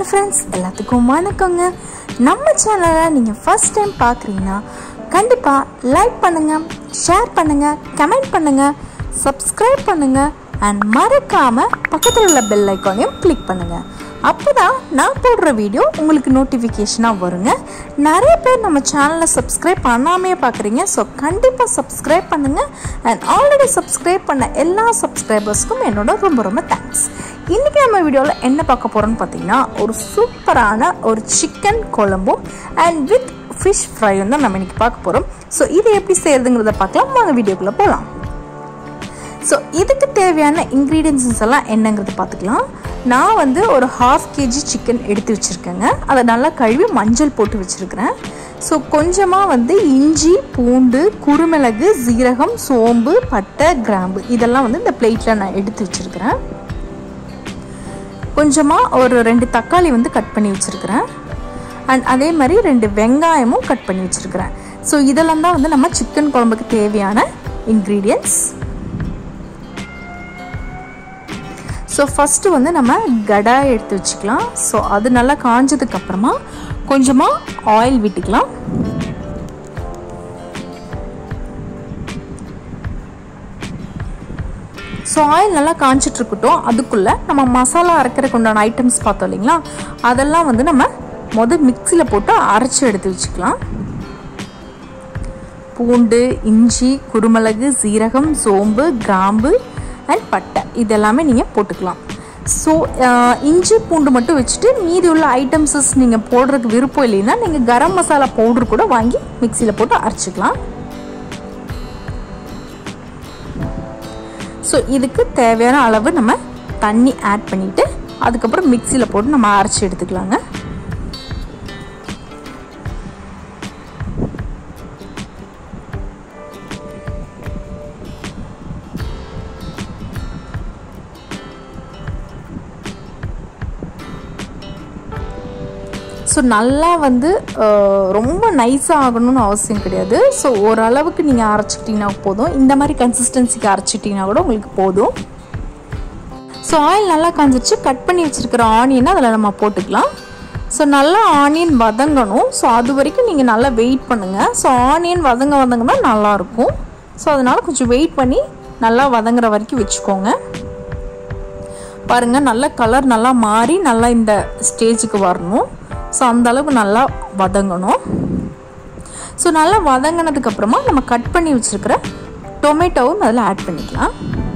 friends எல்லாத்துக்கும் வணக்கங்க நம்ம சேனலை நீங்கள் ஃபர்ஸ்ட் டைம் பார்க்குறீங்கன்னா கண்டிப்பாக லைக் பண்ணுங்கள் ஷேர் பண்ணுங்கள் கமெண்ட் பண்ணுங்கள் சப்ஸ்கிரைப் பண்ணுங்கள் அண்ட் மறக்காமல் பக்கத்தில் உள்ள பெல் ஐக்கானையும் கிளிக் பண்ணுங்கள் அப்போ தான் நான் போடுற வீடியோ உங்களுக்கு நோட்டிஃபிகேஷனாக வருங்க நிறைய பேர் நம்ம சேனலை சப்ஸ்கிரைப் பண்ணாமே பார்க்குறீங்க ஸோ கண்டிப்பாக சப்ஸ்கிரைப் பண்ணுங்கள் அண்ட் ஆல்ரெடி சப்ஸ்கிரைப் பண்ண எல்லா சப்ஸ்கிரைபர்ஸ்க்கும் என்னோட ரொம்ப ரொம்ப தேங்க்ஸ் இன்றைக்கி நம்ம வீடியோவில் என்ன பார்க்க போகிறோம்னு பார்த்தீங்கன்னா ஒரு சூப்பரான ஒரு சிக்கன் குழம்பும் அண்ட் வித் ஃபிஷ் ஃப்ரையும் தான் நம்ம இன்றைக்கி பார்க்க போகிறோம் ஸோ இது எப்படி செய்கிறதுங்கிறத பார்க்கலாம் வாங்க வீடியோக்குள்ளே போகலாம் ஸோ இதுக்கு தேவையான இன்க்ரீடியன்ஸஸ் எல்லாம் என்னங்கிறத பார்த்துக்கலாம் நான் வந்து ஒரு ஹாஃப் கேஜி சிக்கன் எடுத்து வச்சுருக்கேங்க அதை நல்லா கழுவி மஞ்சள் போட்டு வச்சுருக்கிறேன் ஸோ கொஞ்சமாக வந்து இஞ்சி பூண்டு குருமிளகு சீரகம் சோம்பு பட்டை கிராம்பு இதெல்லாம் வந்து இந்த பிளேட்டில் நான் எடுத்து வச்சுருக்கிறேன் கொஞ்சமாக ஒரு ரெண்டு தக்காளி வந்து கட் பண்ணி வச்சுருக்கிறேன் அண்ட் அதே மாதிரி ரெண்டு வெங்காயமும் கட் பண்ணி வச்சுருக்கிறேன் ஸோ இதெல்லாம் தான் வந்து நம்ம சிக்கன் குழம்புக்கு தேவையான இன்க்ரீடியன்ட்ஸ் ஸோ ஃபஸ்ட்டு வந்து நம்ம கடாய் எடுத்து வச்சுக்கலாம் ஸோ அது நல்லா காஞ்சதுக்கப்புறமா கொஞ்சமாக ஆயில் விட்டுக்கலாம் ஸோ ஆயில் நல்லா காஞ்சிட்ருக்கட்டும் அதுக்குள்ளே நம்ம மசாலா அரைக்கிறதுக்கு உண்டான ஐட்டம்ஸ் பார்த்தோம் இல்லைங்களா அதெல்லாம் வந்து நம்ம மொதல் மிக்சியில் போட்டு அரைச்சி எடுத்து வச்சுக்கலாம் பூண்டு இஞ்சி குருமிளகு சீரகம் சோம்பு கிராம்பு அண்ட் பட்டை இது எல்லாமே நீங்கள் போட்டுக்கலாம் ஸோ இஞ்சி பூண்டு மட்டும் வச்சுட்டு மீதி உள்ள ஐட்டம்ஸஸ் நீங்கள் போடுறதுக்கு விருப்பம் இல்லைன்னா நீங்கள் கரம் மசாலா பவுடர் கூட வாங்கி மிக்சியில் போட்டு அரைச்சிக்கலாம் ஸோ இதுக்கு தேவையான அளவு நம்ம தண்ணி ஆட் பண்ணிவிட்டு அதுக்கப்புறம் மிக்சியில் போட்டு நம்ம அரைச்சி எடுத்துக்கலாங்க ஸோ நல்லா வந்து ரொம்ப நைஸாக ஆகணும்னு அவசியம் கிடையாது ஸோ ஓரளவுக்கு நீங்கள் அரைச்சிக்கிட்டிங்கன்னா போதும் இந்த மாதிரி கன்சிஸ்டன்சிக்கு அரைச்சிட்டிங்கன்னா கூட உங்களுக்கு போதும் ஸோ ஆயில் நல்லா காஞ்சிருச்சு கட் பண்ணி வச்சுருக்கிற ஆனியனை அதில் நம்ம போட்டுக்கலாம் ஸோ நல்லா ஆனியன் வதங்கணும் ஸோ அது வரைக்கும் நீங்கள் நல்லா வெயிட் பண்ணுங்கள் ஸோ ஆனியன் வதங்க வதங்கினா நல்லாயிருக்கும் ஸோ அதனால் கொஞ்சம் வெயிட் பண்ணி நல்லா வதங்குற வரைக்கும் வச்சுக்கோங்க பாருங்கள் நல்லா கலர் நல்லா மாறி நல்லா இந்த ஸ்டேஜுக்கு வரணும் ஸோ அந்த அளவுக்கு நல்லா வதங்கணும் ஸோ நல்லா வதங்கினதுக்கப்புறமா நம்ம கட் பண்ணி வச்சுருக்கிற டொமேட்டோவும் அதில் ஆட் பண்ணிக்கலாம்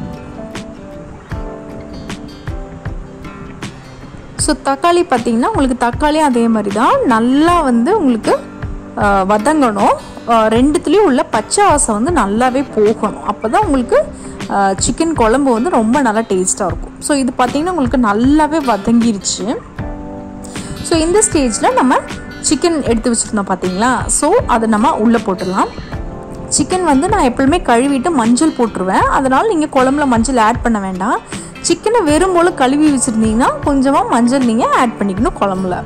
ஸோ தக்காளி பார்த்திங்கன்னா உங்களுக்கு தக்காளியும் அதே மாதிரி தான் நல்லா வந்து உங்களுக்கு வதங்கணும் ரெண்டுத்துலேயும் உள்ள பச்சை வாசம் வந்து நல்லாவே போகணும் அப்போ தான் உங்களுக்கு சிக்கன் குழம்பு வந்து ரொம்ப நல்லா டேஸ்ட்டாக இருக்கும் ஸோ இது பார்த்திங்கன்னா உங்களுக்கு நல்லாவே வதங்கிருச்சு ஸோ இந்த ஸ்டேஜில் நம்ம சிக்கன் எடுத்து வச்சுருந்தோம் பார்த்தீங்களா ஸோ அதை நம்ம உள்ளே போட்டுடலாம் சிக்கன் வந்து நான் எப்பவுமே கழுவிட்டு மஞ்சள் போட்டுருவேன் அதனால் நீங்கள் குழம்புல மஞ்சள் ஆட் பண்ண வேண்டாம் சிக்கனை வெறும் போல் கழுவி வச்சுருந்தீங்கன்னா கொஞ்சமாக மஞ்சள் நீங்கள் ஆட் பண்ணிக்கணும் குழம்புல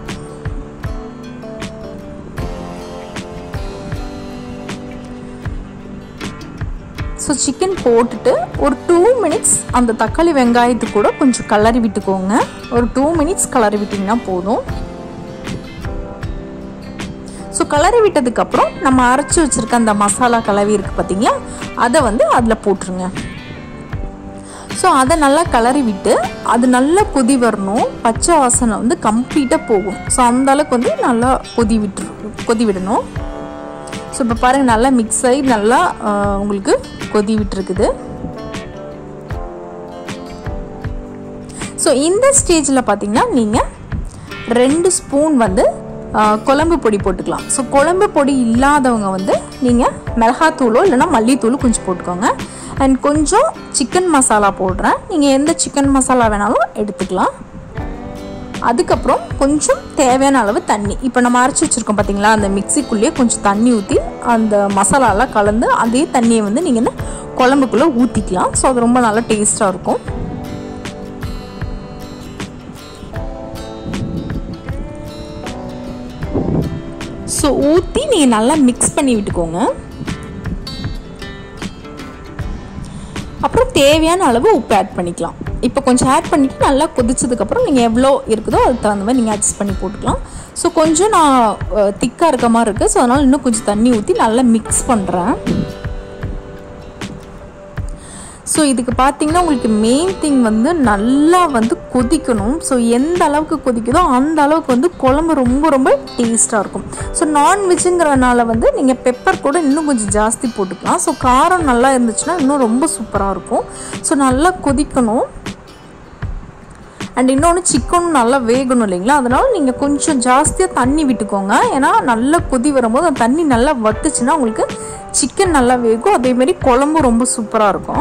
ஸோ சிக்கன் போட்டுட்டு ஒரு டூ மினிட்ஸ் அந்த தக்காளி வெங்காயத்துக்கு கூட கொஞ்சம் கலரி விட்டுக்கோங்க ஒரு டூ மினிட்ஸ் கலரி விட்டிங்கன்னா போதும் ஸோ கலரி விட்டதுக்கப்புறம் நம்ம அரைச்சி வச்சுருக்க அந்த மசாலா கலவி இருக்குது பார்த்தீங்களா அதை வந்து அதில் போட்டுருங்க ஸோ அதை நல்லா கலரி விட்டு அது நல்லா கொதி வரணும் பச்சை வாசனை வந்து கம்ப்ளீட்டாக போகும் ஸோ அந்த அளவுக்கு வந்து நல்லா கொதி விட்டு கொதி விடணும் ஸோ இப்போ பாருங்கள் நல்லா மிக்ஸ் ஆகி நல்லா உங்களுக்கு கொதி விட்டுருக்குது ஸோ இந்த ஸ்டேஜில் பார்த்தீங்கன்னா நீங்கள் ரெண்டு ஸ்பூன் வந்து குழம்பு பொடி போட்டுக்கலாம் ஸோ குழம்பு பொடி இல்லாதவங்க வந்து நீங்கள் மிளகாத்தூளோ இல்லைனா மல்லித்தூளோ கொஞ்சம் போட்டுக்கோங்க அண்ட் கொஞ்சம் சிக்கன் மசாலா போடுறேன் நீங்கள் எந்த சிக்கன் மசாலா வேணாலும் எடுத்துக்கலாம் அதுக்கப்புறம் கொஞ்சம் தேவையான அளவு தண்ணி இப்போ நம்ம அரைச்சி வச்சுருக்கோம் பார்த்தீங்களா அந்த மிக்சிக்குள்ளேயே கொஞ்சம் தண்ணி ஊற்றி அந்த மசாலாலாம் கலந்து அதே தண்ணியை வந்து நீங்கள் இந்த குழம்புக்குள்ளே ஊற்றிக்கலாம் ஸோ அது ரொம்ப நல்லா டேஸ்ட்டாக இருக்கும் ஸோ ஊற்றி நீங்கள் நல்லா மிக்ஸ் பண்ணி விட்டுக்கோங்க அப்புறம் தேவையான அளவு உப்பு ஆட் பண்ணிக்கலாம் இப்போ கொஞ்சம் ஆட் பண்ணிவிட்டு நல்லா கொதிச்சதுக்கப்புறம் நீங்கள் எவ்வளோ இருக்குதோ அதுக்கு தகுந்த மாதிரி நீங்கள் அட்ஜஸ்ட் பண்ணி போட்டுக்கலாம் ஸோ கொஞ்சம் நான் திக்காக இருக்க மாதிரி இருக்குது ஸோ அதனால் இன்னும் கொஞ்சம் தண்ணி ஊற்றி நல்லா மிக்ஸ் பண்ணுறேன் ஸோ இதுக்கு பார்த்தீங்கன்னா உங்களுக்கு மெயின் திங் வந்து நல்லா வந்து கொதிக்கணும் ஸோ எந்த அளவுக்கு கொதிக்குதோ அந்த அளவுக்கு வந்து குழம்பு ரொம்ப ரொம்ப டேஸ்ட்டாக இருக்கும் ஸோ நான்வெஜ்ஜுங்கிறனால வந்து நீங்கள் பெப்பர் கூட இன்னும் கொஞ்சம் ஜாஸ்தி போட்டுக்கலாம் ஸோ காரம் நல்லா இருந்துச்சுன்னா இன்னும் ரொம்ப சூப்பராக இருக்கும் ஸோ நல்லா கொதிக்கணும் அண்ட் இன்னொன்று சிக்கனும் நல்லா வேகணும் இல்லைங்களா அதனால் நீங்கள் கொஞ்சம் ஜாஸ்தியாக தண்ணி விட்டுக்கோங்க ஏன்னா நல்லா கொதி வரும்போது அந்த தண்ணி நல்லா வத்துச்சுன்னா உங்களுக்கு சிக்கன் நல்லா வேகும் அதேமாரி குழம்பும் ரொம்ப சூப்பராக இருக்கும்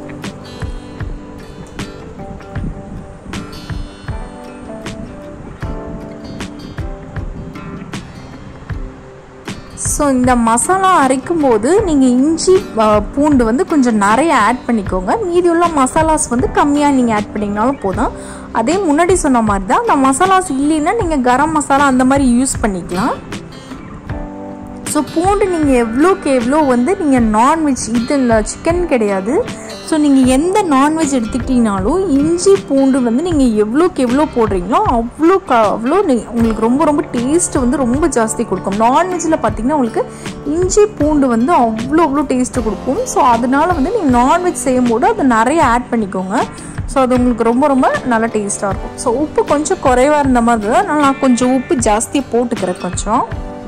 ஸோ இந்த மசாலா அரைக்கும் போது நீங்கள் இஞ்சி பூண்டு வந்து கொஞ்சம் நிறைய ஆட் பண்ணிக்கோங்க மீதி உள்ள மசாலாஸ் வந்து கம்மியாக நீங்கள் ஆட் பண்ணிங்கனாலும் போதும் அதே முன்னாடி சொன்ன மாதிரி தான் அந்த மசாலாஸ் இல்லைன்னா நீங்கள் கரம் மசாலா அந்த மாதிரி யூஸ் பண்ணிக்கலாம் ஸோ பூண்டு நீங்கள் எவ்வளோக்கு எவ்வளோ வந்து நீங்கள் நான்வெஜ் இது சிக்கன் கிடையாது ஸோ நீங்கள் எந்த நான்வெஜ் எடுத்துக்கிட்டீங்கனாலும் இஞ்சி பூண்டு வந்து நீங்கள் எவ்வளோக்கு எவ்வளோ போடுறீங்களோ அவ்வளோ க அவ்வளோ உங்களுக்கு ரொம்ப ரொம்ப டேஸ்ட் வந்து ரொம்ப ஜாஸ்தி கொடுக்கும் நான்வெஜ்ஜில் பார்த்தீங்கன்னா உங்களுக்கு இஞ்சி பூண்டு வந்து அவ்வளோ அவ்வளோ டேஸ்ட்டு கொடுக்கும் ஸோ அதனால் வந்து நீங்கள் நான்வெஜ் செய்யும்போது அதை நிறைய ஆட் பண்ணிக்கோங்க ஸோ அது உங்களுக்கு ரொம்ப ரொம்ப நல்லா டேஸ்ட்டாக இருக்கும் ஸோ உப்பு கொஞ்சம் குறைவாக இருந்த மாதிரி தான் நான் கொஞ்சம் உப்பு ஜாஸ்தியாக போட்டுக்கிறேன் கொஞ்சம்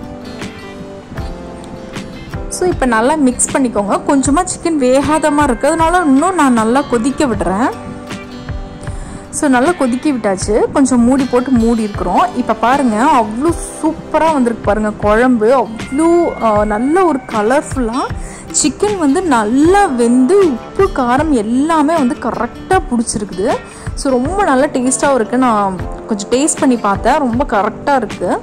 ஸோ இப்போ நல்லா மிக்ஸ் பண்ணிக்கோங்க கொஞ்சமாக சிக்கன் வேகாத மாதிரி இருக்குது அதனால இன்னும் நான் நல்லா கொதிக்க விடுறேன் ஸோ நல்லா கொதிக்க விட்டாச்சு கொஞ்சம் மூடி போட்டு மூடி இருக்கிறோம் இப்போ பாருங்கள் அவ்வளோ சூப்பராக வந்திருக்கு பாருங்கள் குழம்பு அவ்வளோ நல்ல ஒரு கலர்ஃபுல்லாக சிக்கன் வந்து நல்லா வெந்து உப்பு காரம் எல்லாமே வந்து கரெக்டாக பிடிச்சிருக்குது ஸோ ரொம்ப நல்லா டேஸ்ட்டாகவும் இருக்குது நான் கொஞ்சம் டேஸ்ட் பண்ணி பார்த்தேன் ரொம்ப கரெக்டாக இருக்குது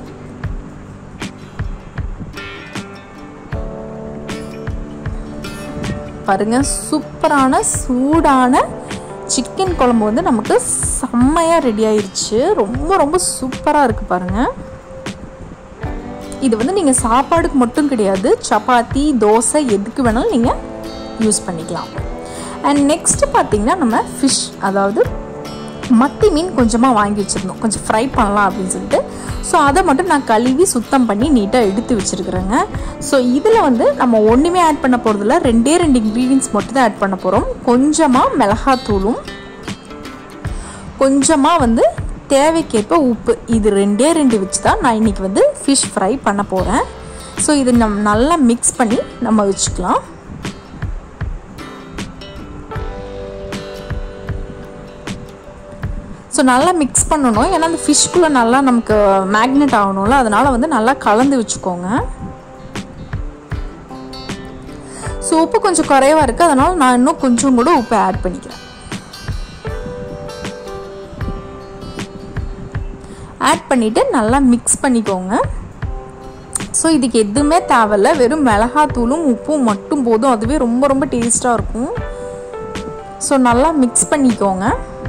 பாருங்கள் சூப்பரான சூடான சிக்கன் குழம்பு வந்து நமக்கு செம்மையாக ரெடி ஆயிடுச்சு ரொம்ப ரொம்ப சூப்பராக இருக்குது பாருங்கள் இது வந்து நீங்கள் சாப்பாடுக்கு மட்டும் கிடையாது சப்பாத்தி தோசை எதுக்கு வேணாலும் நீங்கள் யூஸ் பண்ணிக்கலாம் அண்ட் நெக்ஸ்ட்டு பார்த்தீங்கன்னா நம்ம ஃபிஷ் அதாவது மத்தி மீன் கொஞ்சமாக வாங்கி வச்சுருந்தோம் கொஞ்சம் ஃப்ரை பண்ணலாம் அப்படின்னு சொல்லிட்டு ஸோ அதை மட்டும் நான் கழுவி சுத்தம் பண்ணி நீட்டாக எடுத்து வச்சுருக்குறேங்க ஸோ இதில் வந்து நம்ம ஒன்றுமே ஆட் பண்ண போகிறதில்ல ரெண்டே ரெண்டு இன்க்ரீடியன்ஸ் மட்டும் தான் ஆட் பண்ண போகிறோம் கொஞ்சமாக மிளகாத்தூளும் கொஞ்சமாக வந்து தேவைக்கேற்ப உப்பு இது ரெண்டே ரெண்டு வச்சு தான் நான் இன்றைக்கி வந்து ஃபிஷ் ஃப்ரை பண்ண போகிறேன் ஸோ இது நம்ம நல்லா மிக்ஸ் பண்ணி நம்ம வச்சுக்கலாம் ஸோ நல்லா மிக்ஸ் பண்ணணும் ஏன்னா அந்த ஃபிஷ்குள்ளே நல்லா நமக்கு மேக்னெட் ஆகணும்ல அதனால் வந்து நல்லா கலந்து வச்சுக்கோங்க ஸோ உப்பு கொஞ்சம் குறைவாக இருக்குது அதனால் நான் இன்னும் கொஞ்சம் கூட உப்பு ஆட் பண்ணிக்கிறேன் ஆட் பண்ணிவிட்டு நல்லா மிக்ஸ் பண்ணிக்கோங்க ஸோ இதுக்கு எதுவுமே தேவையில்ல வெறும் மிளகாத்தூளும் உப்பும் மட்டும் போதும் அதுவே ரொம்ப ரொம்ப டேஸ்ட்டாக இருக்கும் ஸோ நல்லா மிக்ஸ் பண்ணிக்கோங்க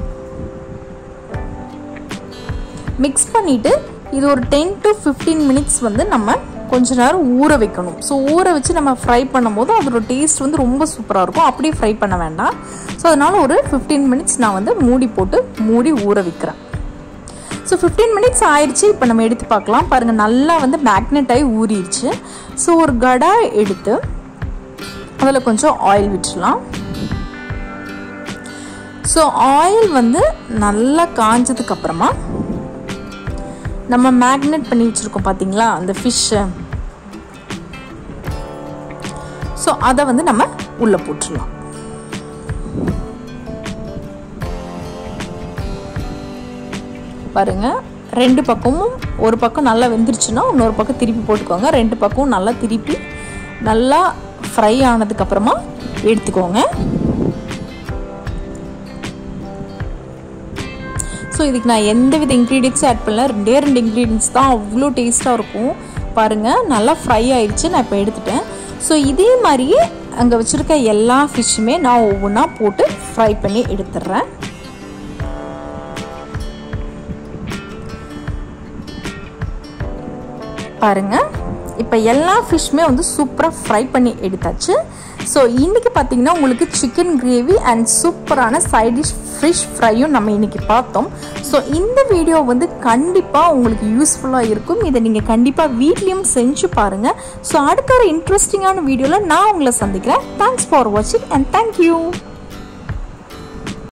மிக்ஸ் பண்ணிவிட்டு இது ஒரு டென் டு ஃபிஃப்டீன் மினிட்ஸ் வந்து நம்ம கொஞ்ச நேரம் ஊற வைக்கணும் ஸோ ஊற வச்சு நம்ம ஃப்ரை பண்ணும்போது அதோட டேஸ்ட் வந்து ரொம்ப சூப்பராக இருக்கும் அப்படியே ஃப்ரை பண்ண வேண்டாம் ஸோ அதனால் ஒரு ஃபிஃப்டீன் மினிட்ஸ் நான் வந்து மூடி போட்டு மூடி ஊற வைக்கிறேன் ஸோ ஃபிஃப்டீன் மினிட்ஸ் ஆயிடுச்சு இப்போ நம்ம எடுத்து பார்க்கலாம் பாருங்கள் நல்லா வந்து மேக்னெட் ஆகி ஊறிடுச்சு ஸோ ஒரு கடா எடுத்து அதில் கொஞ்சம் ஆயில் விட்டுடலாம் ஸோ ஆயில் வந்து நல்லா காஞ்சதுக்கப்புறமா நம்ம மேக்னெட் பண்ணி வச்சுருக்கோம் பார்த்தீங்களா அந்த ஃபிஷ்ஷை ஸோ அதை வந்து நம்ம உள்ளே போட்டுடலாம் பாருங்க ரெண்டு பக்கமும் ஒரு பக்கம் நல்லா வெந்துருச்சுன்னா இன்னொரு பக்கம் திருப்பி போட்டுக்கோங்க ரெண்டு பக்கமும் நல்லா திருப்பி நல்லா ஃப்ரை ஆனதுக்கப்புறமா எடுத்துக்கோங்க ஸோ இதுக்கு நான் எந்த வித இன்க்ரீடியன்ஸும் ஆட் பண்ணல ரெண்டே ரெண்டு இன்க்ரீடியன்ஸ் தான் அவ்வளோ டேஸ்ட்டாக இருக்கும் பாருங்கள் நல்லா ஃப்ரை ஆயிடுச்சு நான் இப்போ எடுத்துட்டேன் ஸோ இதே மாதிரியே அங்கே வச்சுருக்க எல்லா ஃபிஷ்ஷுமே நான் ஒவ்வொன்றா போட்டு ஃப்ரை பண்ணி எடுத்துடுறேன் பாருங்கள் இப்போ எல்லா ஃபிஷ்ஷுமே வந்து சூப்பராக ஃப்ரை பண்ணி எடுத்தாச்சு ஸோ இன்றைக்கி பார்த்தீங்கன்னா உங்களுக்கு சிக்கன் கிரேவி அண்ட் சூப்பரான சைட் டிஷ் ஃபிஷ் ஃப்ரையும் நம்ம இன்றைக்கி பார்த்தோம் ஸோ இந்த வீடியோ வந்து கண்டிப்பாக உங்களுக்கு யூஸ்ஃபுல்லாக இருக்கும் இதை நீங்கள் கண்டிப்பாக வீட்லேயும் செஞ்சு பாருங்கள் ஸோ அடுத்த ஒரு இன்ட்ரெஸ்டிங்கான வீடியோவில் நான் உங்களை சந்திக்கிறேன் தேங்க்ஸ் ஃபார் வாட்சிங் அண்ட் தேங்க்யூ